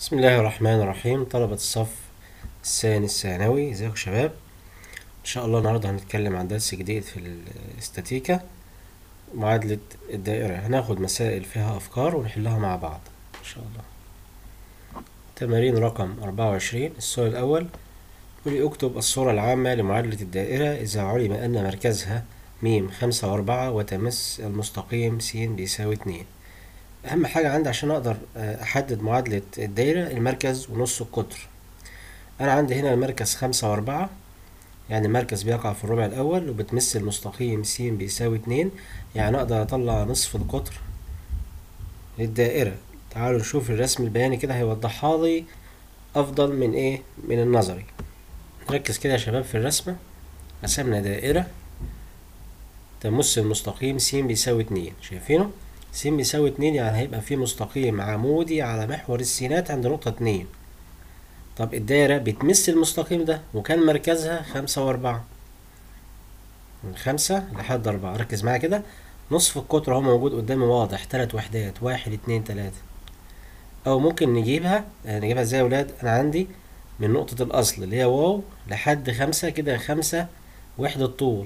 بسم الله الرحمن الرحيم طلبة الصف الثاني الثانوي ازيكم يا شباب ان شاء الله النهارده هنتكلم عن درس جديد في الاستاتيكا معادلة الدائرة هناخد مسائل فيها افكار ونحلها مع بعض ان شاء الله تمارين رقم أربعة وعشرين السؤال الأول يقول اكتب الصورة العامة لمعادلة الدائرة إذا علم أن مركزها م خمسة وأربعة وتمس المستقيم س بيساوي اتنين أهم حاجة عندي عشان أقدر أحدد معادلة الدايرة المركز ونص القطر أنا عندي هنا المركز خمسة وأربعة يعني المركز بيقع في الربع الأول وبتمس المستقيم س بيساوي اتنين يعني أقدر أطلع نصف القطر للدائرة تعالوا نشوف الرسم البياني كده هيوضحها لي أفضل من إيه من النظري نركز كده يا شباب في الرسمة رسمنا دائرة تمس المستقيم س بيساوي اتنين شايفينه س بيساوي اتنين يعني هيبقى في مستقيم عمودي على محور السينات عند نقطة اتنين طب الدايرة بتمس المستقيم ده وكان مركزها خمسة وأربعة من خمسة لحد أربعة ركز معايا كده نصف القطر اهو موجود قدامي واضح تلات وحدات واحد اتنين تلاتة أو ممكن نجيبها نجيبها ازاي يا ولاد أنا عندي من نقطة الأصل اللي هي واو لحد خمسة كده خمسة وحدة طول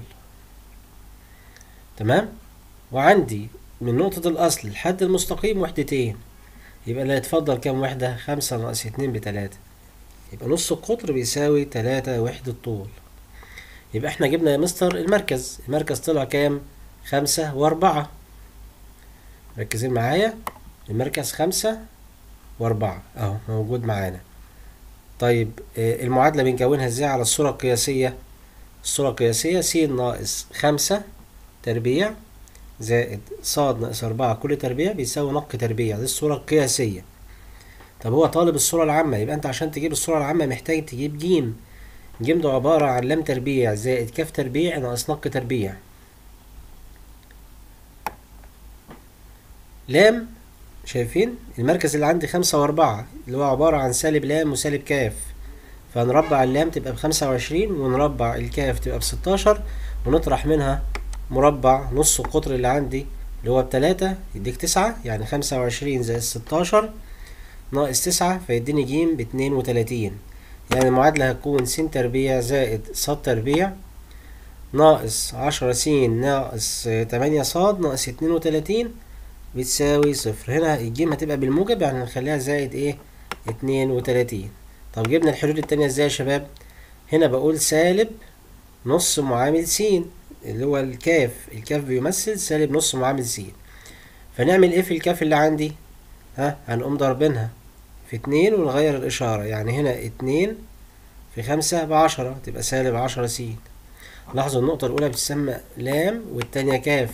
تمام وعندي من نقطة الأصل لحد المستقيم وحدتين يبقى اللي هيتفضل كام وحدة خمسة ناقص اتنين بتلاتة يبقى نص القطر بيساوي تلاتة وحدة طول يبقى احنا جبنا يا مستر المركز المركز طلع كام خمسة وأربعة مركزين معايا المركز خمسة وأربعة أهو موجود معانا طيب المعادلة بنكونها ازاي على الصورة القياسية الصورة القياسية س ناقص خمسة تربيع زائد ص ناقص أربعة كل تربيع بيساوي نق تربيع دي الصورة القياسية طب هو طالب الصورة العامة يبقى أنت عشان تجيب الصورة العامة محتاج تجيب جيم جيم ده عبارة عن لام تربيع زائد كاف تربيع ناقص نق تربيع لام شايفين المركز اللي عندي خمسة وأربعة اللي هو عبارة عن سالب لام وسالب كاف فنربع اللام تبقى بخمسة وعشرين ونربع الكاف تبقى بستاشر ونطرح منها مربع نص القطر اللي عندي اللي هو بتلاتة يديك تسعة يعني خمسة وعشرين زائد ستاشر ناقص تسعة فيديني جيم باتنين وتلاتين يعني المعادلة هتكون س تربيع زائد ص تربيع ناقص عشرة س ناقص تمانية ص ناقص اتنين وتلاتين بتساوي صفر هنا الجيم هتبقى بالموجب يعني نخليها زائد ايه اتنين وتلاتين طب جبنا الحلول التانية ازاي يا شباب هنا بقول سالب نص معامل س اللي هو الكاف الكاف بيمثل سالب نص معامل س فنعمل ايه في الكاف اللي عندي ها هنقوم ضاربينها في اتنين ونغير الإشارة يعني هنا اتنين في خمسة بعشرة تبقى سالب عشرة س لاحظوا النقطة الأولى بتسمى لام والتانية كاف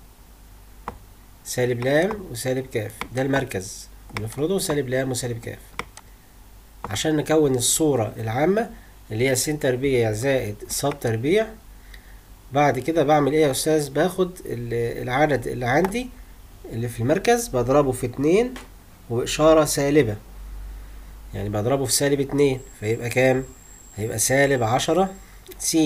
سالب لام وسالب كاف ده المركز بنفرضه سالب لام وسالب كاف عشان نكون الصورة العامة اللي هي س تربيع زائد ص تربيع بعد كده بعمل ايه يا استاذ باخد العدد اللي عندي اللي في المركز بضربه في اتنين وإشارة سالبة يعني بضربه في سالب اتنين فيبقى كام هيبقى سالب عشرة س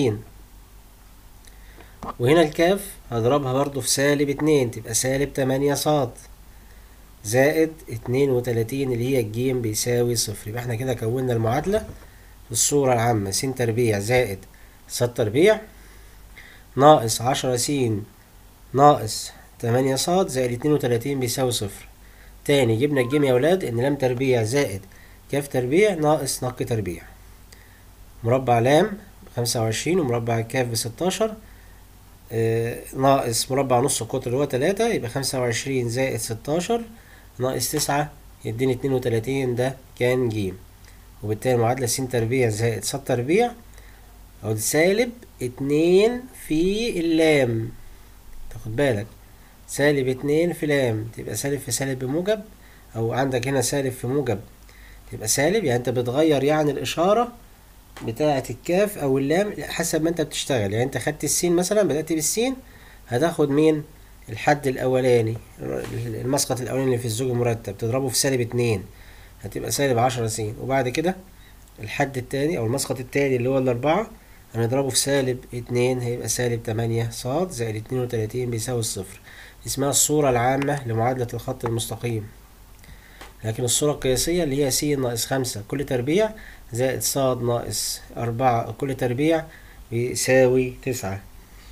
وهنا الكاف هضربها برضو في سالب اتنين تبقى سالب تمانية صاد زائد اتنين وتلاتين اللي هي الجيم بيساوي صفر يبقى احنا كده كونا المعادلة في الصورة العامة س تربيع زائد ص تربيع ناقص عشرة س ناقص تمانية صاد زائد اتنين وتلاتين بيساوي صفر تاني جبنا الجيم يا ولاد ان لام تربيع زائد كاف تربيع ناقص نق تربيع مربع لام خمسة وعشرين ومربع الكاف بستاشر اه ناقص مربع نص القطر اللي هو تلاتة يبقى خمسة وعشرين زائد ستاشر ناقص تسعة يديني اتنين وتلاتين ده كان جيم وبالتالي معادلة س تربيع زائد ص تربيع أو سالب اتنين في اللام تاخد بالك سالب اتنين في لام تبقى سالب في سالب بموجب او عندك هنا سالب في موجب تبقى سالب يعني انت بتغير يعني الاشارة بتاعة الكاف او اللام حسب ما انت بتشتغل يعني انت خدت السين مثلا بدأت بالسين هتاخد مين الحد الاولاني المسقط الاولاني اللي في الزوج المرتب تضربه في سالب اتنين هتبقى سالب عشرة س وبعد كده الحد التاني او المسقط التاني اللي هو الاربعة هنضربه في سالب اتنين هيبقى سالب تمانية صاد زائد اتنين وتلاتين بيساوي الصفر اسمها الصورة العامة لمعادلة الخط المستقيم لكن الصورة القياسية اللي هي س ناقص خمسة كل تربيع زائد ص ناقص أربعة كل تربيع بيساوي تسعة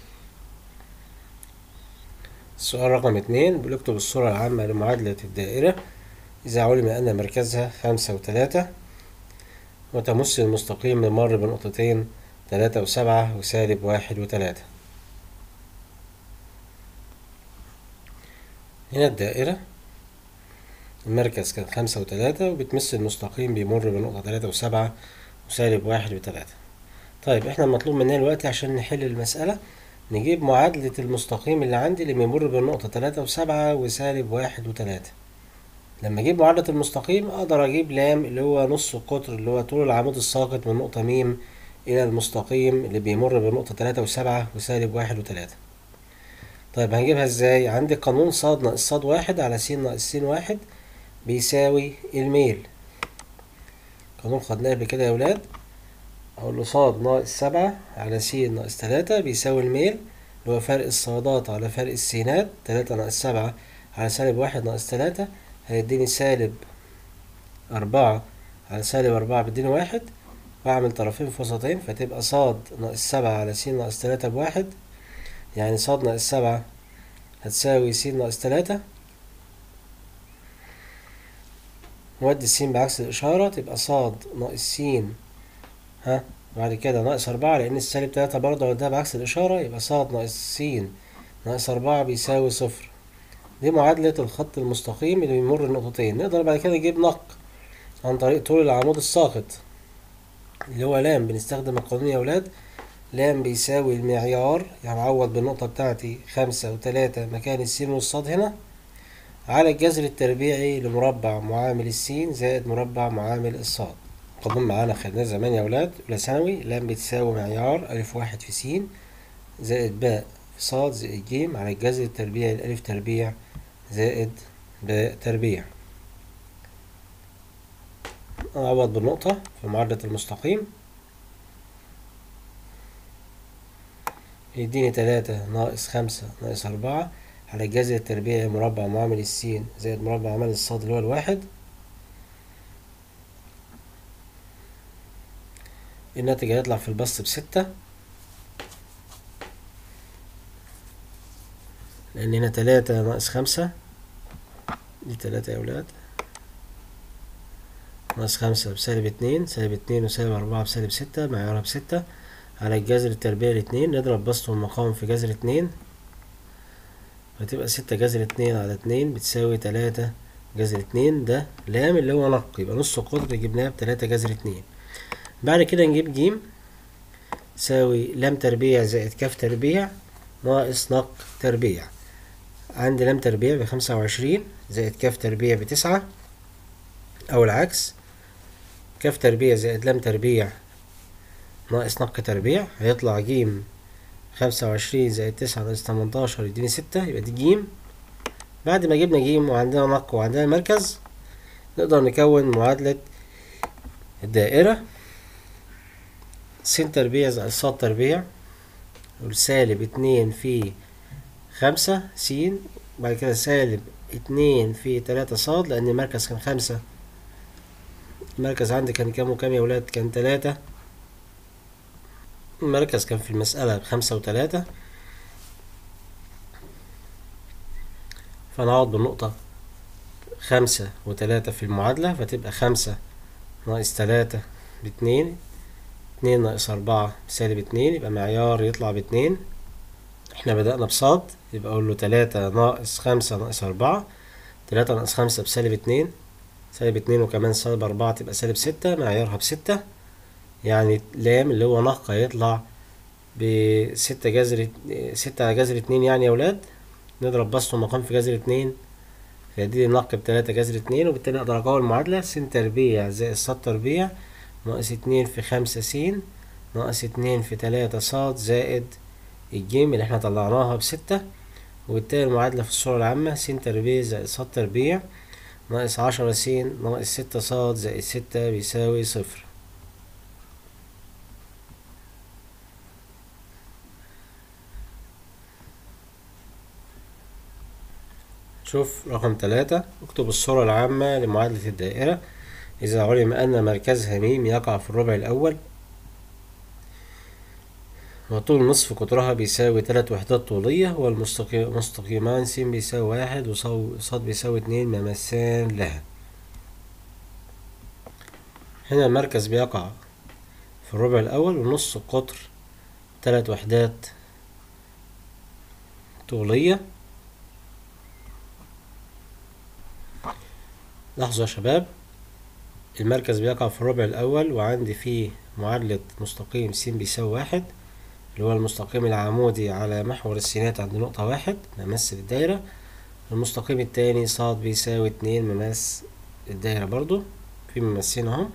السؤال رقم اتنين بنكتب الصورة العامة لمعادلة الدائرة إذا علم أن مركزها خمسة وتلاتة وتمس المستقيم بمر بنقطتين تلاتة وسبعة وسالب واحد وتلاتة هنا الدائرة المركز كان خمسة وتلاتة وبتمس المستقيم بيمر بنقطة تلاتة وسبعة وسالب واحد وتلاتة طيب احنا المطلوب مننا دلوقتي عشان نحل المسألة نجيب معادلة المستقيم اللي عندي اللي بيمر بالنقطة تلاتة وسبعة وسالب واحد وتلاتة لما اجيب معادلة المستقيم اقدر اجيب لام اللي هو نص القطر اللي هو طول العمود الساقط من نقطة ميم الى المستقيم اللي بيمر بنقطة تلاتة وسبعة وسالب واحد وتلاتة طيب هنجيبها ازاي عندي قانون ص ناقص ص واحد على س ناقص س واحد بيساوي الميل قانون خدناه قبل كده يا ولاد اقول له ص ناقص سبعة على س ناقص تلاتة بيساوي الميل اللي هو فرق الصادات على فرق السينات تلاتة ناقص سبعة على سالب واحد ناقص تلاتة هيديني سالب أربعة على سالب أربعة بيديني واحد وأعمل طرفين في وسطين فتبقى ص ناقص سبعة على س ناقص تلاتة بواحد يعني ص ناقص سبعة هتساوي س ناقص تلاتة نودي السين بعكس الإشارة تبقى ص ناقص س ها بعد كده ناقص أربعة لأن السالب تلاتة برضه وديها بعكس الإشارة يبقى ص ناقص س ناقص أربعة بيساوي صفر دي معادلة الخط المستقيم اللي بيمر النقطتين نقدر بعد كده نجيب نق عن طريق طول العمود الساقط اللي هو لام بنستخدم القانون يا ولاد لام بيساوي المعيار يعني عوض بالنقطة بتاعتي خمسة وتلاتة مكان السين والصاد هنا على الجذر التربيعي لمربع معامل السين زائد مربع معامل الصاد قانون معانا خدناه زمان يا ولاد أولى ثانوي لام بتساوي معيار ألف واحد في س زائد باء في صاد زائد ج على الجذر التربيعي لألف تربيع زائد باء تربيع أعوض بالنقطة في معادلة المستقيم يديني تلاتة ناقص خمسة ناقص أربعة على الجذر التربيعي مربع معامل السين زائد مربع معامل الصاد اللي هو الواحد الناتج هيطلع في البسط بستة لأن هنا تلاتة ناقص خمسة دي تلاتة يا ولاد ناقص خمسة بسالب اتنين سالب اتنين وسالب أربعة بسالب ستة معيارها بستة على الجذر التربيعي لاتنين نضرب بسط والمقام في جذر اتنين فتبقى ستة جذر اتنين على اتنين بتساوي تلاتة جذر اتنين ده لام اللي هو نق يبقى نص القطر جبناه بتلاتة جذر اتنين بعد كده نجيب جيم تساوي لام تربيع زائد كاف تربيع ناقص نق تربيع عندي لام تربيع بخمسة وعشرين زائد كاف تربيع بتسعة أو العكس كاف تربيع زائد لام تربيع ناقص نق تربيع هيطلع جيم خمسة وعشرين زائد تسعة ناقص تمنتاشر يديني ستة يبقى دي جيم بعد ما جبنا جيم وعندنا نق وعندنا مركز نقدر نكون معادلة الدائرة س تربيع زائد ص تربيع والسالب اتنين في خمسة س بعد كده سالب اتنين في تلاتة ص لأن المركز كان خمسة المركز عندي كان كام وكام يا ولاد كان تلاتة المركز كان في المسألة بخمسة وتلاتة فنعوض بالنقطة خمسة وتلاتة في المعادلة فتبقى خمسة ناقص تلاتة باتنين اتنين ناقص أربعة بسالب اتنين يبقى معيار يطلع باتنين احنا بدأنا بصاد يبقى أقول له تلاتة ناقص خمسة ناقص أربعة تلاتة ناقص خمسة بسالب اتنين سالب اتنين وكمان سالب أربعة تبقى سالب ستة معيارها بستة يعني لام اللي هو نق هيطلع بستة جذر ستة على جذر اتنين يعني يا ولاد نضرب بسط ومقام في جذر اتنين فيديني نق بتلاتة جذر اتنين وبالتالي اقدر اكون المعادلة س تربيع زائد ص تربيع ناقص اتنين في خمسة س ناقص اتنين في تلاتة ص زائد الجيم اللي احنا طلعناها بستة وبالتالي المعادلة في الصورة العامة س تربيع زائد ص تربيع ناقص عشرة س ناقص ستة ص زائد ستة بيساوي صفر شوف رقم ثلاثة اكتب الصورة العامة لمعادلة الدائرة إذا علم أن مركزها م يقع في الربع الأول وطول نصف قطرها بيساوي تلات وحدات طولية والمستقيمان س بيساوي واحد وص بيساوي اتنين ممسان لها هنا المركز بيقع في الربع الأول ونص القطر تلات وحدات طولية لاحظوا يا شباب المركز بيقع في الربع الأول وعندي فيه معادلة مستقيم س بيساوي واحد اللي هو المستقيم العمودي على محور السينات عند نقطة واحد ممثل الدايرة المستقيم التاني ص بيساوي اتنين مماس الدايرة برضو في ممثلين اهم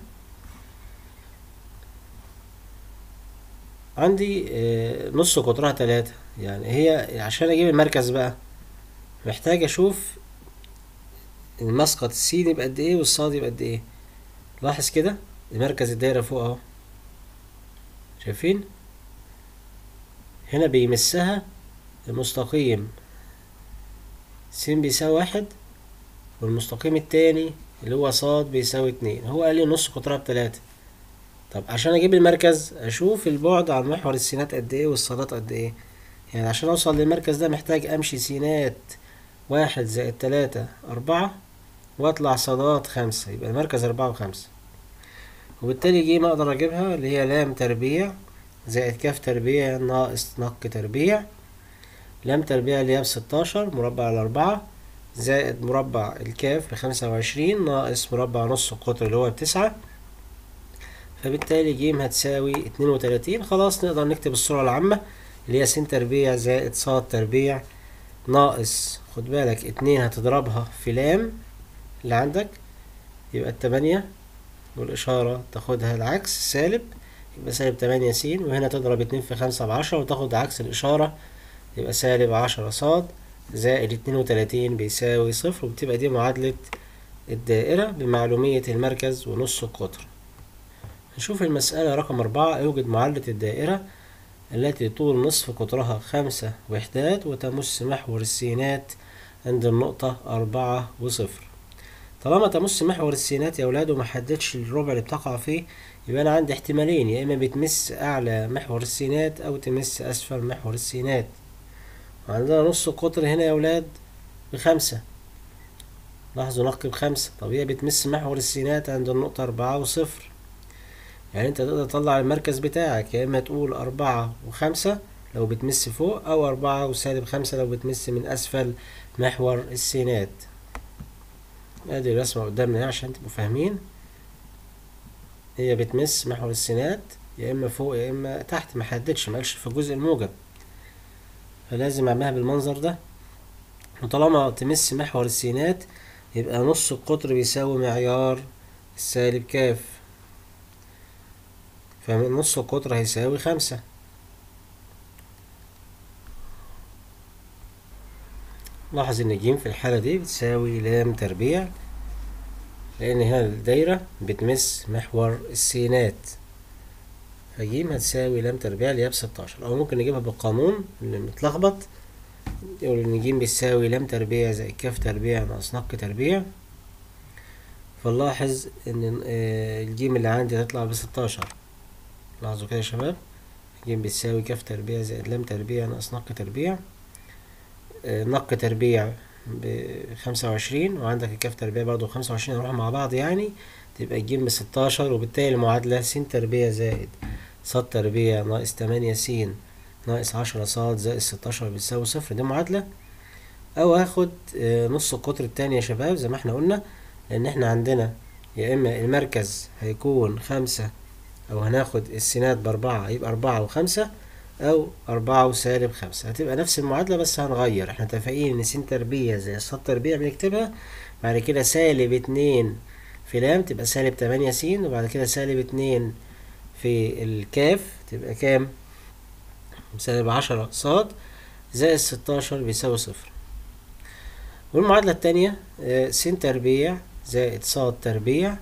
عندي نص قطرها تلاتة يعني هي عشان اجيب المركز بقى محتاج اشوف المسقط السين يبقى قد ايه والصاد يبقى قد ايه لاحظ كده مركز الدايرة فوق اهو شايفين هنا بيمسها المستقيم س بيساوي واحد والمستقيم التاني اللي هو ص بيساوي اتنين هو قال لي نص قطرها بتلاتة طب عشان اجيب المركز اشوف البعد عن محور السينات قد ايه والصادات قد ايه يعني عشان اوصل للمركز ده محتاج امشي سينات واحد زائد تلاتة اربعة واطلع صادات خمسة يبقى المركز اربعة وخمسة وبالتالي جيم اقدر اجيبها اللي هي لام تربيع زائد كاف تربيع ناقص نق تربيع لام تربيع اللي هي بستاشر مربع الأربعة زائد مربع الكاف بخمسة وعشرين ناقص مربع نص القطر اللي هو بتسعة فبالتالي جيم هتساوي اتنين وتلاتين خلاص نقدر نكتب الصورة العامة اللي هي س تربيع زائد ص تربيع ناقص خد بالك اتنين هتضربها في لام اللي عندك يبقى التمانية والإشارة تاخدها العكس سالب يبقى سالب تمانية س وهنا تضرب اتنين في خمسة بعشرة وتاخد عكس الإشارة يبقى سالب عشرة ص زائد اتنين وتلاتين بيساوي صفر وبتبقى دي معادلة الدائرة بمعلومية المركز ونص القطر نشوف المسألة رقم أربعة اوجد معادلة الدائرة التي طول نصف قطرها خمسة وحدات وتمس محور السينات عند النقطة أربعة وصفر طالما تمس محور السينات يا ولاد وما حددش الربع اللي بتقع فيه يبقى أنا عندي احتمالين يا إما بتمس أعلى محور السينات أو تمس أسفل محور السينات وعندنا نص القطر هنا يا ولاد بخمسة لاحظوا نقي بخمسة طب هي بتمس محور السينات عند النقطة أربعة وصفر يعني انت تقدر تطلع المركز بتاعك يا اما تقول أربعة وخمسة لو بتمس فوق أو أربعة وسالب خمسة لو بتمس من أسفل محور السينات ادي الرسمة قدامنا عشان تبقوا فاهمين هي بتمس محور السينات يا اما فوق يا اما تحت محددش مقالش في الجزء الموجب فلازم اعملها بالمنظر ده وطالما تمس محور السينات يبقى نص القطر بيساوي معيار السالب كاف فمن نص القطر هيساوي خمسة لاحظ ان ج في الحالة دي بتساوي لام تربيع لان هنا الدايرة بتمس محور السينات فج هتساوي لام تربيع اللي هي بستاشر او ممكن نجيبها بالقانون اللي متلخبط يقول ان ج بيساوي لام تربيع زائد كاف تربيع ناقص نق تربيع فنلاحظ ان الجيم اللي عندي هتطلع بستاشر لاحظوا كده يا شباب ج بتساوي كاف تربيع زائد لام تربيع ناقص نق تربيع نق تربيع بخمسة وعشرين وعندك الكاف تربيع برضو بخمسة وعشرين يروحوا مع بعض يعني تبقى الج بستاشر وبالتالي المعادلة س تربيع زائد ص تربيع ناقص تمانية س ناقص عشرة ص زائد ستاشر بتساوي صفر دي معادلة أو هاخد نص القطر التاني يا شباب زي ما احنا قلنا لأن احنا عندنا يا إما المركز هيكون خمسة أو هناخد السينات بأربعة يبقى أربعة وخمسة أو أربعة وسالب خمسة هتبقى نفس المعادلة بس هنغير احنا متفقين إن س تربيع زي ص تربيع بنكتبها بعد كده سالب اتنين في لام تبقى سالب تمانية س وبعد كده سالب اتنين في الكاف تبقى كام سالب عشرة ص زائد ستاشر بيساوي صفر والمعادلة التانية س تربيع زائد ص تربيع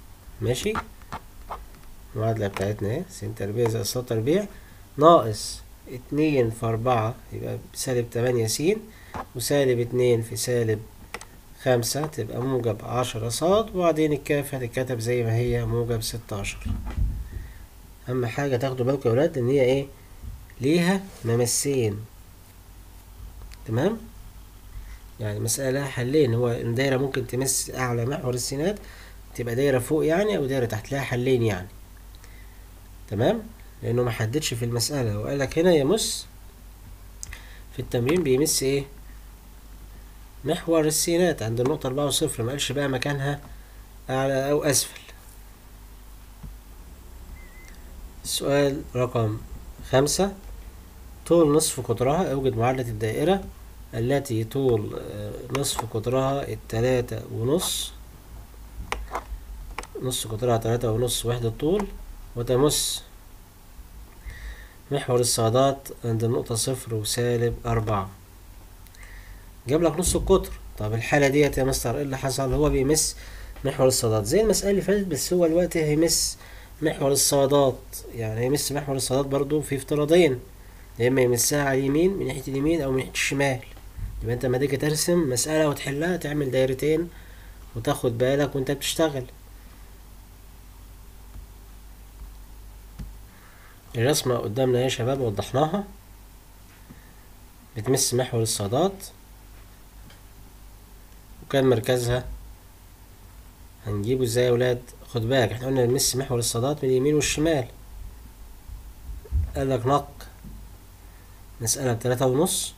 ماشي المعادلة بتاعتنا اهي س تربيع زائد ص تربيع ناقص اتنين في أربعة يبقى سالب تمانية س وسالب اتنين في سالب خمسة تبقى موجب عشرة صاد وبعدين الكاف هتتكتب زي ما هي موجب ستاشر أهم حاجة تاخدوا بالكم يا ولاد إن هي إيه ليها ممسين تمام يعني مسألة لها حلين هو الدايرة ممكن تمس أعلى محور السينات تبقى دايرة فوق يعني أو دايرة تحت لها حلين يعني تمام لأنه ما حددش في المسألة وقال لك هنا يمس في التمرين بيمس إيه محور السينات عند النقطة أربعة وصفر ما قالش بقى مكانها أعلى أو أسفل السؤال رقم خمسة طول نصف قطرها أوجد معادلة الدائرة التي طول نصف قطرها التلاتة ونص نص قطرها تلاتة ونص وحدة طول وتمس محور الصادات عند النقطة صفر وسالب أربعة جاب لك نص القطر طب الحالة ديت يا مستر ايه اللي حصل هو بيمس محور الصادات زي المسألة اللي فاتت بس هو الوقت هيمس محور الصادات يعني هيمس محور الصادات برضو في افتراضين يا اما يمسها على اليمين من ناحية اليمين او من ناحية الشمال يبقى انت لما تيجي ترسم مسألة وتحلها تعمل دايرتين وتاخد بالك وانت بتشتغل الرسمة قدامنا يا شباب وضحناها بتمس محور الصادات وكان مركزها هنجيبه ازاي يا ولاد خد بالك احنا قلنا نمس محور الصادات من اليمين والشمال قالك نق مسألة بتلاتة ونص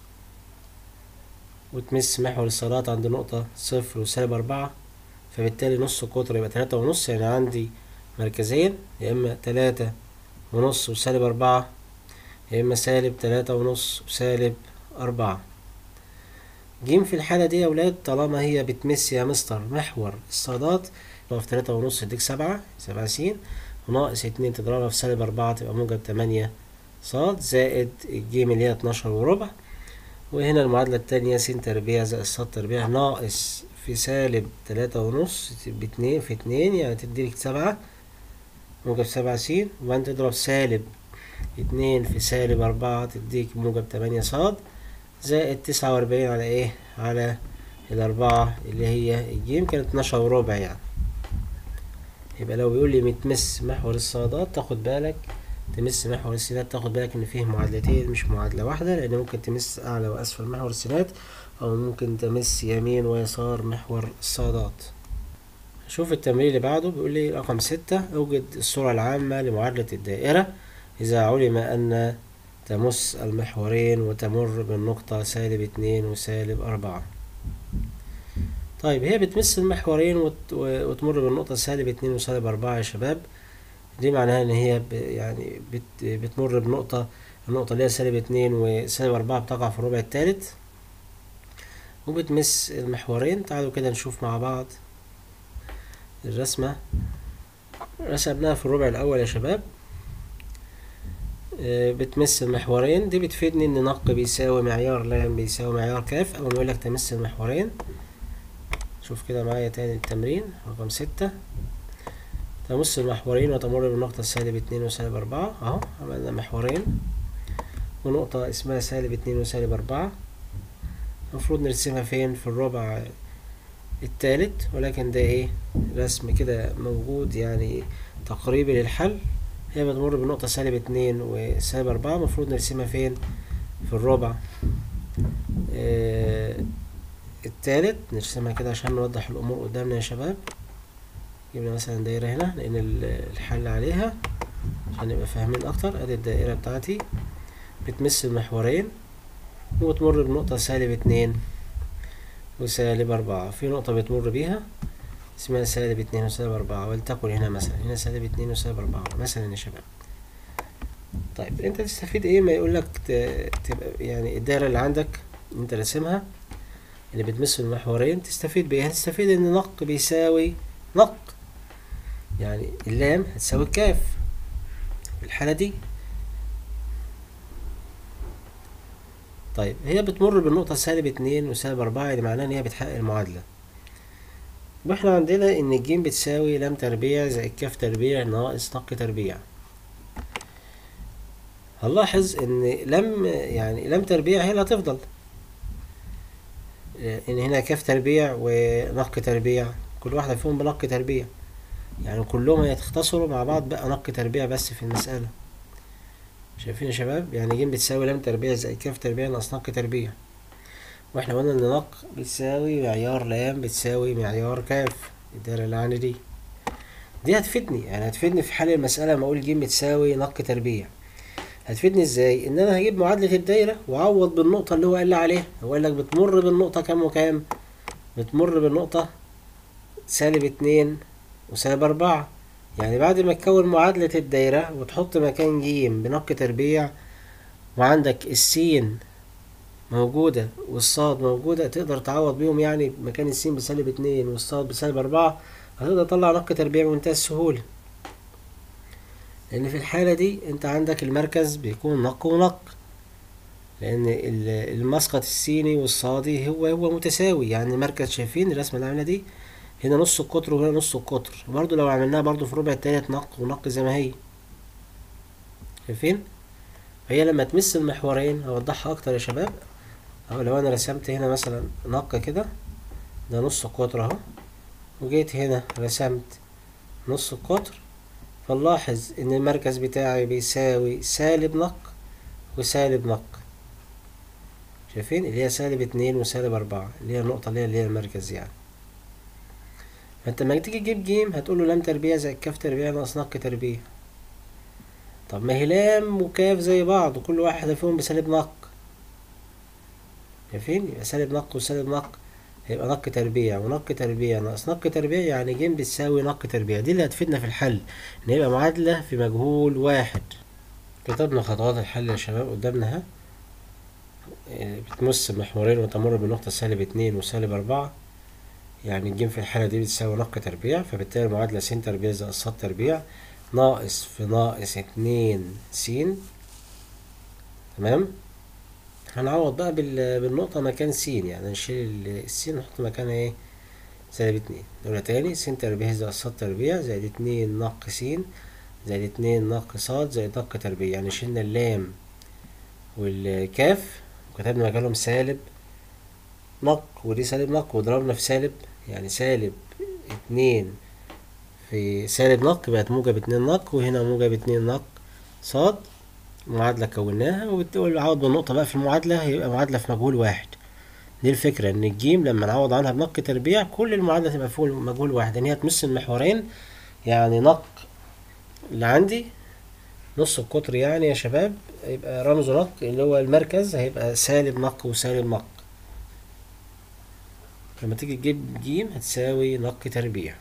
وتمس محور الصادات عند نقطة صفر وسالب أربعة فبالتالي نص القطر يبقى تلاتة ونص يعني عندي مركزين يا إما تلاتة ونص وسالب أربعة يا إما سالب تلاتة ونص وسالب أربعة جيم في الحالة دي يا ولاد طالما هي بتمس يا مستر محور الصادات يبقى في تلاتة ونص تديك سبعة سبعة س وناقص اتنين تضربها في سالب أربعة تبقى موجب تمانية صاد زائد الجيم اللي هي اتناشر وربع وهنا المعادلة التانية س تربيع زائد صاد تربيع ناقص في سالب تلاتة ونص باتنين في اتنين يعني تديك سبعة موجب سبعة س وبعدين تضرب سالب اتنين في سالب أربعة تديك موجب تمانية صاد زائد تسعة وأربعين على ايه على الأربعة اللي هي الجيم كانت اتناشر وربع يعني يبقى لو بيقول لي متمس محور الصادات تاخد بالك تمس محور السينات تاخد بالك ان فيه معادلتين مش معادلة واحدة لان ممكن تمس اعلى واسفل محور السينات او ممكن تمس يمين ويسار محور الصادات شوف التمرين اللي بعده بيقول لي رقم ستة اوجد الصورة العامة لمعادلة الدائرة اذا علم ان تمس المحورين وتمر بالنقطة سالب اتنين وسالب أربعة طيب هي بتمس المحورين وت... وتمر بالنقطة سالب اتنين وسالب أربعة يا شباب دي معناها إن هي ب... يعني بت... بتمر بنقطة النقطة اللي هي سالب اتنين وسالب أربعة بتقع في الربع التالت وبتمس المحورين تعالوا كده نشوف مع بعض الرسمة رسمناها في الربع الأول يا شباب بتمس المحورين دي بتفيدني ان نق بيساوي معيار لام بيساوي معيار كاف اول ما يقولك تمس المحورين شوف كده معايا تاني التمرين رقم ستة تمس المحورين وتمر بالنقطة سالب اتنين وسالب أربعة اهو عملنا محورين ونقطة اسمها سالب اتنين وسالب أربعة المفروض نرسمها فين في الربع التالت ولكن ده ايه رسم كده موجود يعني تقريبي للحل هي بتمر بنقطة سالب اتنين وسالب أربعة المفروض نرسمها فين في الربع آه التالت نرسمها كده عشان نوضح الأمور قدامنا يا شباب جبنا مثلا دايرة هنا لأن الحل عليها عشان نبقى فاهمين أكتر أدي الدائرة بتاعتي بتمس المحورين وبتمر بنقطة سالب اتنين وسالب أربعة في نقطة بتمر بيها اسمها سالب اتنين وسالب أربعة ولتكن هنا مثلا هنا سالب اتنين وسالب أربعة مثلا يا شباب طيب انت تستفيد ايه ما يقولك تبقى يعني الدايرة اللي عندك انت راسمها اللي بتمس المحورين تستفيد بايه هتستفيد ان نق بيساوي نق يعني اللام هتساوي الكاف في الحالة دي طيب هي بتمر بالنقطة سالب اتنين وسالب أربعة اللي معناه إن هي بتحقق المعادلة واحنا عندنا إن الجيم بتساوي لام تربيع زائد كاف تربيع ناقص نق تربيع هنلاحظ ان لم يعني لم تربيع هي اللي هتفضل ان هنا كاف تربيع ونق تربيع كل واحدة فيهم بنق تربيع يعني كلهم هيتختصروا مع بعض بقى نق تربيع بس في المسألة شايفين يا شباب يعني ج بتساوي لام تربيع زائد كاف تربيع ناقص نق تربيع واحنا قلنا ان نق بتساوي معيار لام بتساوي معيار كاف الدايرة اللي عندي دي دي هتفيدني يعني هتفيدني في حل المسألة لما اقول ج بتساوي نق تربيع هتفيدني ازاي ان انا هجيب معادلة الدايرة واعوض بالنقطة اللي هو قال لي عليها هو قال لك بتمر بالنقطة كام وكام بتمر بالنقطة سالب اتنين وسالب أربعة يعني بعد ما تكون معادلة الدايرة وتحط مكان جيم بنق تربيع وعندك السين موجودة والصاد موجودة تقدر تعوض بيهم يعني مكان السين بسالب اتنين والصاد بسالب أربعة هتقدر تطلع نق تربيع بمنتهى السهولة لأن في الحالة دي أنت عندك المركز بيكون نق ونق لأن المسقط السيني والصادي هو هو متساوي يعني المركز شايفين الرسمة اللي عاملة دي هنا نص القطر وهنا نص القطر برضو لو عملناها برضو في الربع التالت نق ونق زي ما هي شايفين هي لما تمس المحورين هوضحها اكتر يا شباب اهو لو انا رسمت هنا مثلا نق كده ده نص القطر اهو وجيت هنا رسمت نص القطر فنلاحظ ان المركز بتاعي بيساوي سالب نق وسالب نق شايفين اللي هي سالب اتنين وسالب اربعة اللي هي النقطة اللي هي اللي هي المركز يعني فانت لما تيجي تجيب جيم هتقول له لام تربيع زائد كاف تربيع ناقص نق تربيع طب ما هي لام وكاف زي بعض وكل واحدة فيهم بسالب نق شايفين يبقى سالب نق وسالب نق هيبقى نق تربيع ونق تربيع ناقص نق تربيع يعني ج بتساوي نق تربيع دي اللي هتفيدنا في الحل ان يبقى معادلة في مجهول واحد كتبنا خطوات الحل يا شباب قدامنا اهي بتمس محورين وتمر بنقطة سالب اتنين وسالب أربعة يعني الجيم في الحالة دي بتساوي نق تربيع فبالتالي المعادلة س تربيع زائد ص تربيع ناقص في ناقص اتنين س تمام هنعوض بقى بالنقطة مكان س يعني نشيل الس نحط مكانها ايه سالب اتنين نقولها تاني س تربيع زائد ص تربيع زائد اتنين نق س زائد اتنين نق ص زائد نق تربيع يعني شلنا اللام والكاف وكتبنا مكانهم سالب نق ودي سالب نق وضربنا في سالب يعني سالب اتنين في سالب نق بقت موجب اتنين نق وهنا موجب اتنين نق صاد معادلة كوناها والعوض بالنقطة بقى في المعادلة هيبقى معادلة في مجهول واحد دي الفكرة ان الجيم لما نعوض عنها بنق تربيع كل المعادلة تبقى في مجهول واحد ان هي تمس المحورين يعني نق اللي عندي نص القطر يعني يا شباب يبقى رمزه نق اللي هو المركز هيبقى سالب نق وسالب نق لما تيجي تجيب جيم هتساوي نق تربيع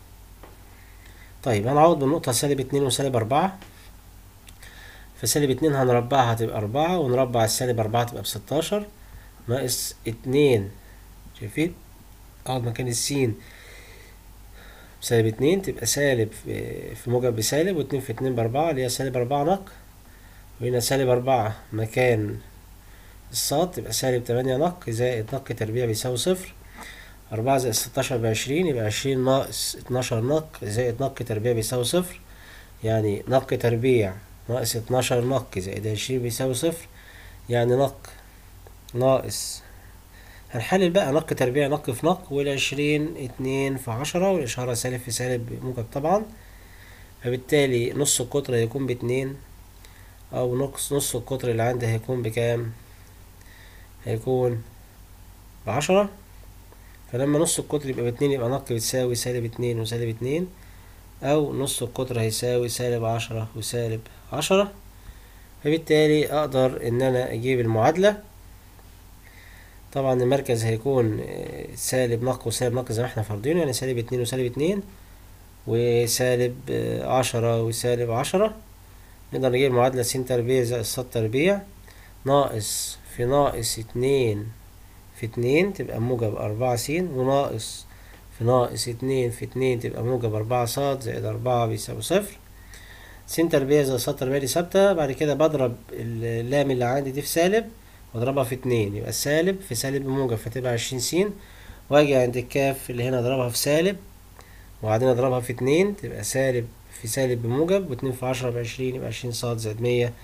طيب هنعوض بالنقطة سالب اتنين وسالب أربعة فسالب اتنين هنربعها هتبقى أربعة ونربع السالب أربعة تبقى بستاشر ناقص اتنين شايفين أقعد مكان السين سالب اتنين تبقى سالب في موجب بسالب واتنين في اتنين بأربعة اللي هي سالب أربعة نق وهنا سالب أربعة مكان الصاد تبقى سالب تمانية نق زائد نق تربيع بيساوي صفر أربعة زائد ستاشر بعشرين يبقى عشرين ناقص اتناشر نق زائد نق تربيع بيساوي صفر يعني نق تربيع ناقص اتناشر نق زائد عشرين بيساوي صفر يعني نق ناقص هنحلل بقى نق تربيع نق في نق والعشرين اتنين في عشرة والإشارة سالب في سالب موجب طبعا فبالتالي نص القطر هيكون باتنين أو نص نص القطر اللي عندي هيكون بكام هيكون بعشرة فلما نص القطر يبقى باتنين يبقى نق بتساوي سالب اتنين وسالب اتنين أو نص القطر هيساوي سالب عشرة وسالب عشرة فبالتالي أقدر إن أنا أجيب المعادلة طبعا المركز هيكون سالب نق وسالب نق زي ما احنا فارضينه يعني سالب اتنين وسالب اتنين وسالب عشرة وسالب عشرة نقدر نجيب معادلة س تربيع زائد ص تربيع ناقص في ناقص اتنين في اتنين تبقى موجب أربعة س وناقص في ناقص اتنين في اتنين تبقى موجب أربعة ص زائد أربعة بيساوي صفر س تربيع زائد ص تربيع دي ثابتة بعد كده بضرب اللام اللي عندي دي في سالب واضربها في اتنين يبقى سالب في سالب بموجب فتبقى عشرين س واجي عند الكاف اللي هنا اضربها في سالب وبعدين اضربها في اتنين تبقى سالب في سالب بموجب واتنين في عشرة بعشرين يبقى عشرين ص زائد مية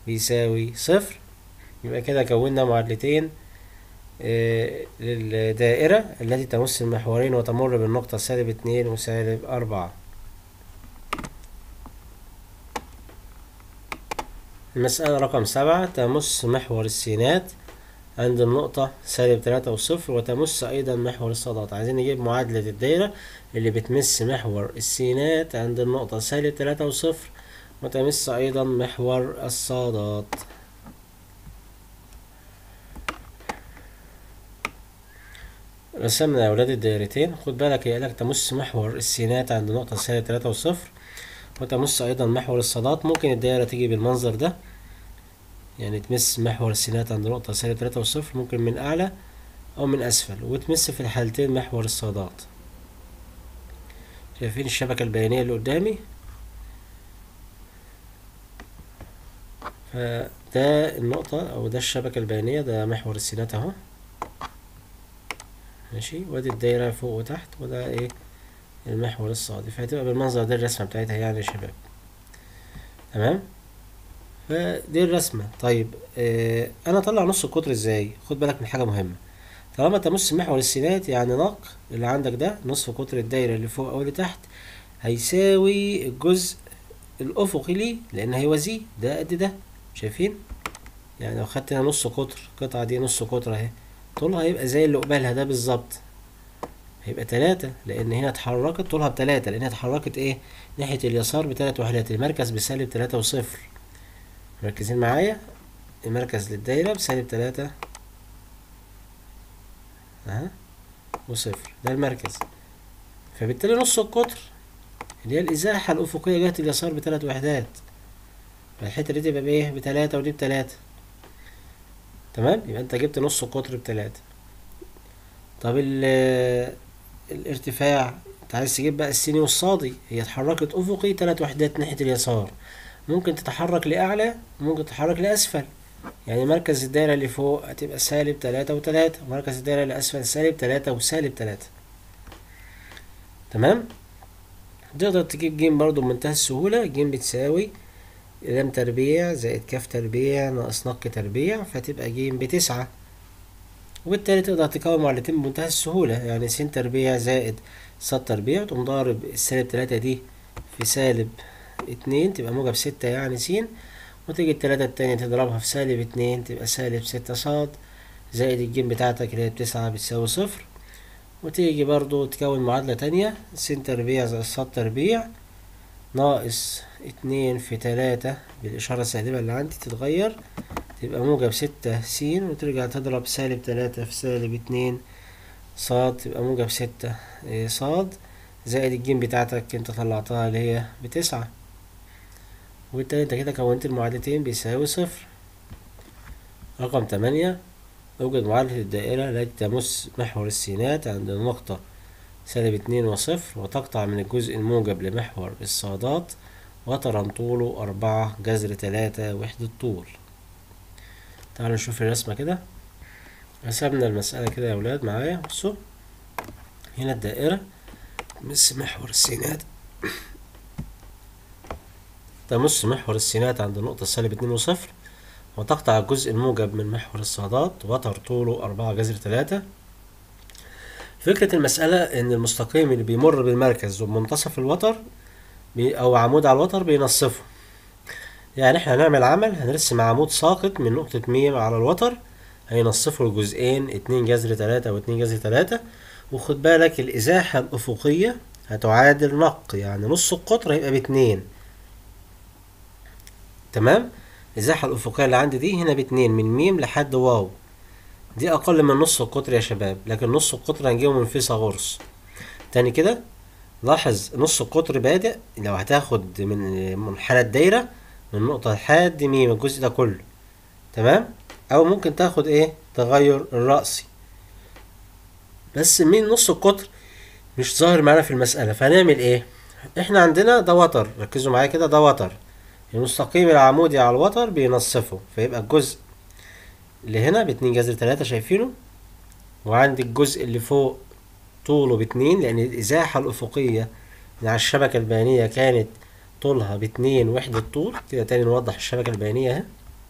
بيساوي صفر يبقى كده كونا معادلتين آه، للدائرة التي تمس المحورين وتمر بالنقطة سالب اتنين وسالب أربعة المسألة رقم سبعة تمس محور السينات عند النقطة سالب تلاتة وصفر وتمس أيضا محور الصادات عايزين نجيب معادلة الدايرة اللي بتمس محور السينات عند النقطة سالب تلاتة وصفر وتمس أيضا محور الصادات رسمنا يا ولاد الدايرتين خد بالك هي قالك تمس محور السينات عند نقطة سالب تلاتة وصفر وتمس أيضا محور الصادات ممكن الدايرة تيجي بالمنظر ده يعني تمس محور السينات عند نقطة سالب تلاتة وصفر ممكن من أعلى أو من أسفل وتمس في الحالتين محور الصادات شايفين الشبكة البيانية اللي قدامي فده النقطة أو ده الشبكة البيانية ده محور السينات أهو ماشي وادي الدايرة فوق وتحت وده ايه المحور الصادي فهتبقى بالمنظر ده الرسمة بتاعتها يعني يا شباب تمام فدي الرسمة طيب آه انا اطلع نص القطر ازاي خد بالك من حاجة مهمة طالما تمس محور السينات يعني نق اللي عندك ده نصف قطر الدايرة اللي فوق او اللي تحت هيساوي الجزء الافقي ليه لان هيوازيه ده قد ده شايفين يعني لو خدت هنا نص قطر القطعة دي نص قطر اهي طولها هيبقى زي اللي قبالها ده بالظبط هيبقى تلاتة لأن هنا اتحركت طولها بتلاتة لأن هي اتحركت ايه ناحية اليسار بتلات وحدات المركز بسالب تلاتة وصفر مركزين معايا المركز للدايرة بسالب تلاتة اها وصفر ده المركز فبالتالي نص القطر اللي هي الإزاحة الأفقية جهة اليسار بتلات وحدات فالحتة دي تبقى بإيه بتلاتة ودي بتلاتة تمام يبقى انت جبت نص القطر بتلاتة طب ال الارتفاع انت عايز تجيب بقى السيني والصادي هي اتحركت افقي تلات وحدات ناحية اليسار ممكن تتحرك لأعلى ممكن تتحرك لأسفل يعني مركز الدايرة اللي فوق هتبقى سالب تلاتة وتلاتة مركز الدايرة اللي أسفل سالب تلاتة وسالب تلاتة تمام تقدر تجيب جيم برضو بمنتهى السهولة جيم بتساوي لام تربيع زائد كاف تربيع ناقص نق تربيع فتبقى جيم بتسعة وبالتالي تقدر تكون معادلتين بمنتهى السهولة يعني س تربيع زائد ص تربيع تقوم ضارب السالب تلاتة دي في سالب اتنين تبقى موجب ستة يعني س وتيجي التلاتة التانية تضربها في سالب اتنين تبقى سالب ستة صاد زائد الجيم بتاعتك اللي هي بتسعة بتساوي صفر وتيجي برضو تكون معادلة تانية س تربيع زائد ص تربيع ناقص اتنين في تلاتة بالإشارة السالبة اللي عندي تتغير تبقى موجب ستة س وترجع تضرب سالب تلاتة في سالب اتنين صاد تبقى موجب ستة إيه صاد زائد الجيم بتاعتك انت طلعتها اللي هي بتسعة وبالتالي انت كده كونت المعادلتين بيساوي صفر رقم تمانية يوجد معادلة الدائرة التي تمس محور السينات عند النقطة سالب اتنين وصفر وتقطع من الجزء الموجب لمحور الصادات وترا طوله أربعة جذر تلاتة وحدة طول تعالوا نشوف الرسمة كده رسمنا المسألة كده يا ولاد معايا بصوا هنا الدائرة تمس محور السينات تمس محور السينات عند النقطة سالب اتنين وصفر وتقطع الجزء الموجب من محور الصادات وتر طوله أربعة جذر تلاتة فكرة المسألة إن المستقيم اللي بيمر بالمركز ومنتصف الوتر بي أو عمود على الوتر بينصفه يعني احنا هنعمل عمل هنرسم عمود ساقط من نقطة ميم على الوتر هينصفه لجزئين اتنين جذر تلاتة واتنين جذر تلاتة وخد بالك الإزاحة الأفقية هتعادل نق يعني نص القطر هيبقى باتنين تمام الإزاحة الأفقية اللي عندي دي هنا باتنين من ميم لحد واو دي أقل من نص القطر يا شباب لكن نص القطر هنجيبه من فيثاغورس تاني كده لاحظ نص القطر بادئ لو هتاخد من منحنى الدايرة من نقطة لحد ميم الجزء ده كله تمام أو ممكن تاخد إيه تغير الرأسي بس من نص القطر مش ظاهر معانا في المسألة فهنعمل إيه إحنا عندنا ده وتر ركزوا معايا كده ده وتر المستقيم العمودي على الوتر بينصفه فيبقى الجزء اللي هنا باتنين جذر تلاتة شايفينه وعندي الجزء اللي فوق طوله باتنين لأن الإزاحة الأفقية من على الشبكة البيانية كانت طولها باتنين وحدة طول كده تاني نوضح الشبكة البيانية اهي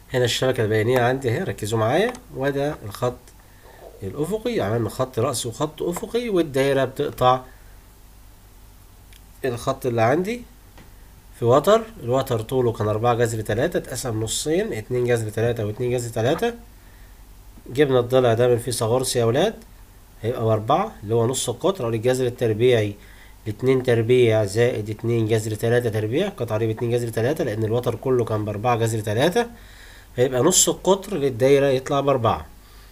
هنا الشبكة البيانية عندي اهي ركزوا معايا وده الخط الأفقي عملنا خط رأسي وخط أفقي والدايرة بتقطع الخط اللي عندي في وتر الوتر طوله كان أربعة جذر تلاتة اتقسم نصين اتنين جذر تلاتة واتنين جذر تلاتة جبنا الضلع ده من فيثاغورس يا ولاد هيبقى بأربعة اللي هو نص القطر أو الجذر التربيعي لاتنين تربيع زائد اتنين جذر تلاتة تربيع قطع عليه باتنين جذر تلاتة لأن الوتر كله كان بأربعة جذر تلاتة فيبقى نص القطر للدايرة يطلع بأربعة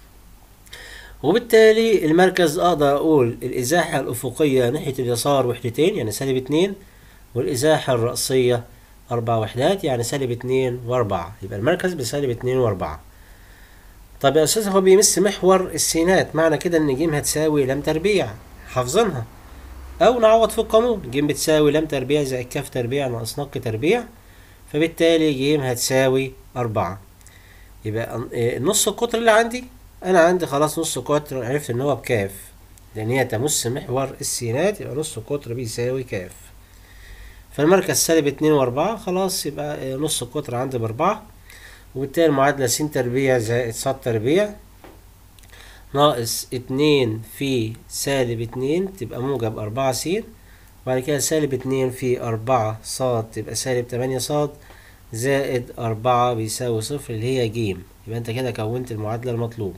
وبالتالي المركز أقدر أقول الإزاحة الأفقية ناحية اليسار وحدتين يعني سالب اتنين والإزاحة الرأسية أربع وحدات يعني سالب اتنين وأربعة يبقى المركز بسالب اتنين وأربعة طب يا أستاذ هو بيمس محور السينات معنى كده إن ج هتساوي لام تربيع حافظينها أو نعوض في القانون ج بتساوي لام تربيع زائد كاف تربيع ناقص نق تربيع فبالتالي ج هتساوي أربعة يبقى نص القطر اللي عندي أنا عندي خلاص نص قطر عرفت إن هو بكاف لأن هي تمس محور السينات يبقى نص قطر بيساوي كاف فالمركز سالب اتنين وأربعة خلاص يبقى نص القطر عندي بأربعة وبالتالي المعادلة س تربيع زائد ص تربيع ناقص اتنين في سالب اتنين تبقى موجب أربعة س وبعد كده سالب اتنين في أربعة ص تبقى سالب تمانية ص زائد أربعة بيساوي صفر اللي هي ج يبقى انت كده كونت المعادلة المطلوبة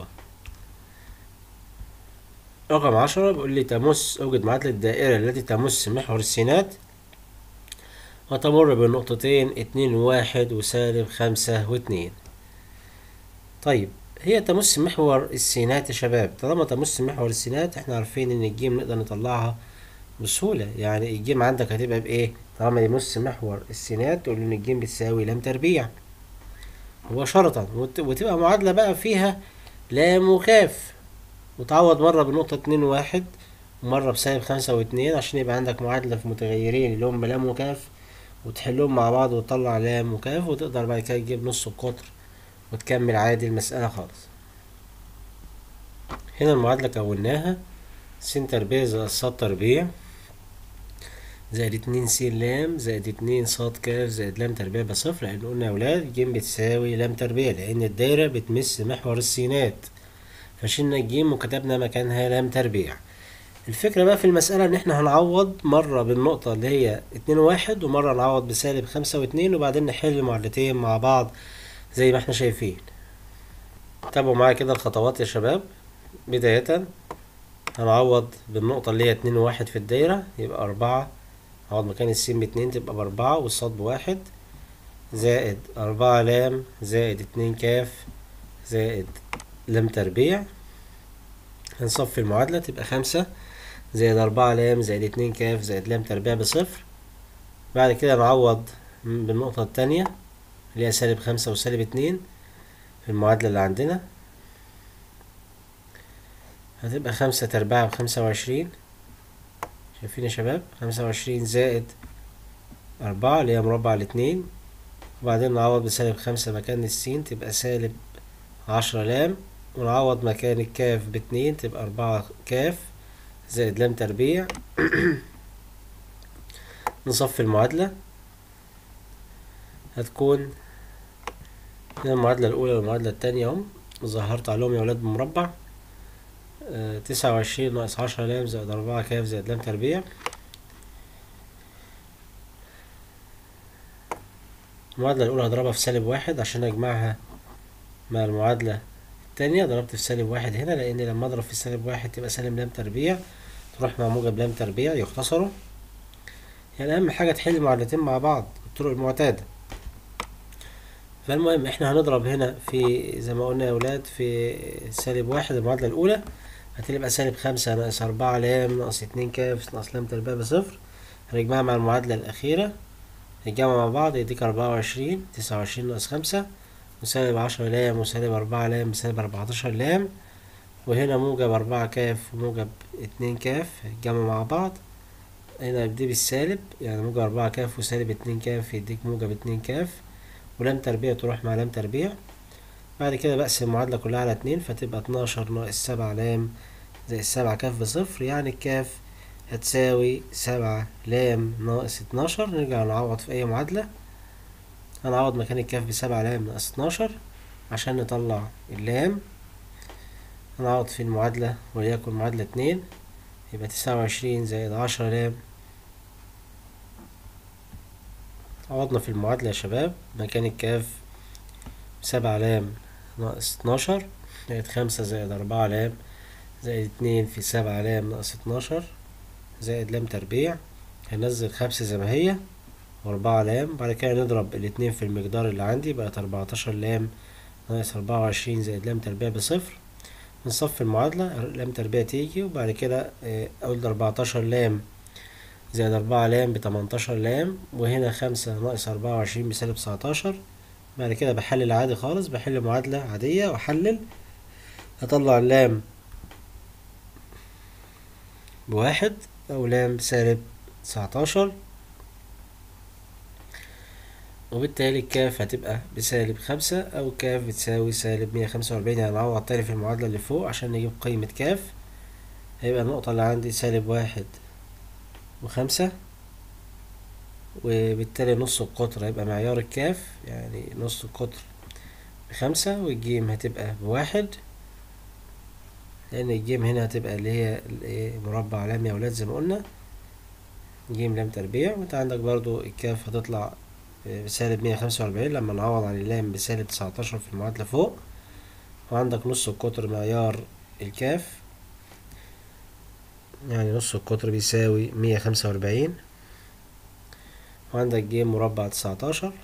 رقم عشرة بيقول لي تمس أوجد معادلة الدائرة التي تمس محور السينات وتمر بنقطتين اتنين وواحد وسالب خمسة واتنين طيب هي تمس محور السينات يا شباب طالما تمس محور السينات احنا عارفين ان الجيم نقدر نطلعها بسهولة يعني الجيم عندك هتبقى بايه طالما يمس محور السينات تقول ان الجيم بتساوي لام تربيع مباشرة وتبقى معادلة بقى فيها لام وكاف وتعوض مرة بنقطة اتنين واحد ومرة بسالب خمسة واتنين عشان يبقى عندك معادلة في متغيرين اللي هم لام وكاف وتحلهم مع بعض وتطلع لام وكاف وتقدر بعد كده تجيب نص القطر وتكمل عادي المسألة خالص هنا المعادلة كوناها س تربيع زائد ص تربيع زائد اتنين س لام زائد اتنين ص كاف زائد لام تربيع بصفر لأن قلنا يا ولاد ج بتساوي لام تربيع لأن الدايرة بتمس محور السينات فشلنا الجيم وكتبنا مكانها لام تربيع الفكرة بقى في المسألة إن احنا هنعوض مرة بالنقطة اللي هي اتنين واحد ومرة نعوض بسالب خمسة واتنين وبعدين نحل المعادلتين مع بعض زي ما احنا شايفين تابعوا معايا كده الخطوات يا شباب بداية هنعوض بالنقطة اللي هي اتنين وواحد في الدايرة يبقى أربعة هقعد مكان السين باتنين تبقى بأربعة والصاد بواحد زائد أربعة لام زائد اتنين كاف زائد لام تربيع هنصفي المعادلة تبقى خمسة زائد أربعة لام زائد اتنين كاف زائد لام تربيع بصفر بعد كده نعوض بالنقطة التانية اللي هي سالب خمسة وسالب اتنين في المعادلة اللي عندنا هتبقى خمسة تربيع بخمسة وعشرين شايفين يا شباب خمسة وعشرين زائد أربعة اللي هي مربع الاتنين وبعدين نعوض بسالب خمسة مكان السين تبقى سالب عشرة لام ونعوض مكان الكاف باتنين تبقى أربعة كاف زائد لام تربيع نصفي المعادلة هتكون هنا المعادلة الأولى والمعادلة التانية اهم ظهرت عليهم يا ولاد بمربع تسعة وعشرين ناقص عشرة لام زائد أربعة كاف زائد لام تربيع المعادلة الأولى هضربها في سالب واحد عشان أجمعها مع المعادلة التانية ضربت في سالب واحد هنا لأن لما أضرب في سالب واحد تبقى سالب لام تربيع تروح مع موجب لام تربيع يختصروا يعني أهم حاجة تحل معادلتين مع بعض بالطرق المعتادة فالمهم احنا هنضرب هنا في زي ما قلنا يا ولاد في سالب واحد المعادلة الأولى هتبقى سالب خمسة ناقص أربعة لام ناقص اتنين كاف ناقص لام تربيع بصفر هنجمعها مع المعادلة الأخيرة نجمع مع بعض يديك أربعة وعشرين تسعة وعشرين ناقص خمسة وسالب عشرة لام وسالب أربعة لام بسالب أربعتاشر لام وهنا موجب أربعة كاف وموجب اتنين كاف يتجمعوا مع بعض هنا دي بالسالب يعني موجب أربعة كاف وسالب اتنين كاف يديك موجب اتنين كاف ولام تربيع تروح مع لام تربيع بعد كده بقسم المعادلة كلها على اتنين فتبقى اتناشر ناقص سبعة لام زائد سبعة كاف بصفر يعني الكاف هتساوي سبعة لام ناقص اتناشر نرجع نعوض في أي معادلة هنعوض مكان الكاف بسبعة لام ناقص اتناشر عشان نطلع اللام هنعوض في المعادلة وليكن معادلة اتنين يبقى تسعة وعشرين زائد عشرة لام عوضنا في المعادلة يا شباب مكان الكاف سبعة لام ناقص اتناشر زائد خمسة زائد أربعة لام زائد اتنين في سبعة لام ناقص اتناشر زائد لام تربيع هنزل خمسة زي ما هي وأربعة لام بعد كده نضرب الاتنين في المقدار اللي عندي بقت أربعتاشر لام ناقص أربعة وعشرين زائد لام تربيع بصفر نصفي المعادلة لام تربيع تيجي وبعد كده أقول أربعتاشر لام زائد أربعة لام بتمنتاشر لام وهنا خمسة ناقص أربعة وعشرين بسالب تسعتاشر بعد كده بحلل عادي خالص بحل معادلة عادية وأحلل هطلع اللام بواحد أو لام سالب تسعتاشر وبالتالي الكاف هتبقى بسالب خمسة أو كاف بتساوي سالب مية خمسة وأربعين يعني نعوض تاني في المعادلة اللي فوق عشان نجيب قيمة كاف هيبقى النقطة اللي عندي سالب واحد وخمسة وبالتالي نص القطر هيبقى معيار الكاف يعني نص القطر بخمسة والجيم هتبقى بواحد لأن الجيم هنا هتبقى اللي هي مربع لام يا ولاد زي ما قلنا جيم لام تربيع وانت عندك برضو الكاف هتطلع بسالب مية خمسة وأربعين لما نعوض عن اللام بسالب تسعتاشر في المعادلة فوق وعندك نص القطر معيار الكاف يعني نص القطر بيساوي مية خمسة وأربعين وعندك جيم مربع تسعتاشر